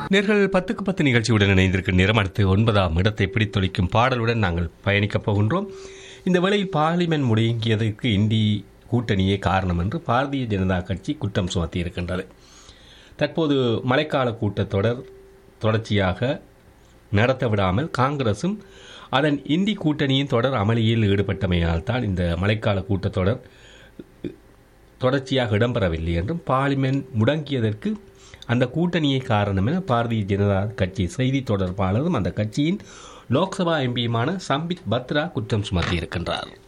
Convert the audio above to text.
நேர்கள் பத்துக்கு பத்து நிகழ்ச்சியுடன் இணைந்திருக்கும் நேரம் அடுத்து ஒன்பதாம் இடத்தை பிடித்தொழிக்கும் பாடலுடன் நாங்கள் பயணிக்கப் போகின்றோம் இந்த வேளையில் பார்லிமென்ட் முடங்கியதற்கு இந்தி கூட்டணியே காரணம் என்று பாரதிய ஜனதா கட்சி குற்றம் சுமத்தியிருக்கின்றது தற்போது மழைக்கால கூட்டத்தொடர் தொடர்ச்சியாக நடத்த விடாமல் காங்கிரசும் அதன் இந்தி கூட்டணியின் தொடர் அமளியில் ஈடுபட்டமையால் தான் இந்த மழைக்கால கூட்டத்தொடர் தொடர்ச்சியாக இடம்பெறவில்லை என்றும் பார்லிமென்ட் முடங்கியதற்கு அந்த கூட்டணியே காரணம் என பாரதிய ஜனதா கட்சி செய்தி தொடர்பாளரும் அந்த கட்சியின் லோக்சபா எம்பியுமான சம்பித் பத்ரா குற்றம் சுமத்தியிருக்கின்றார்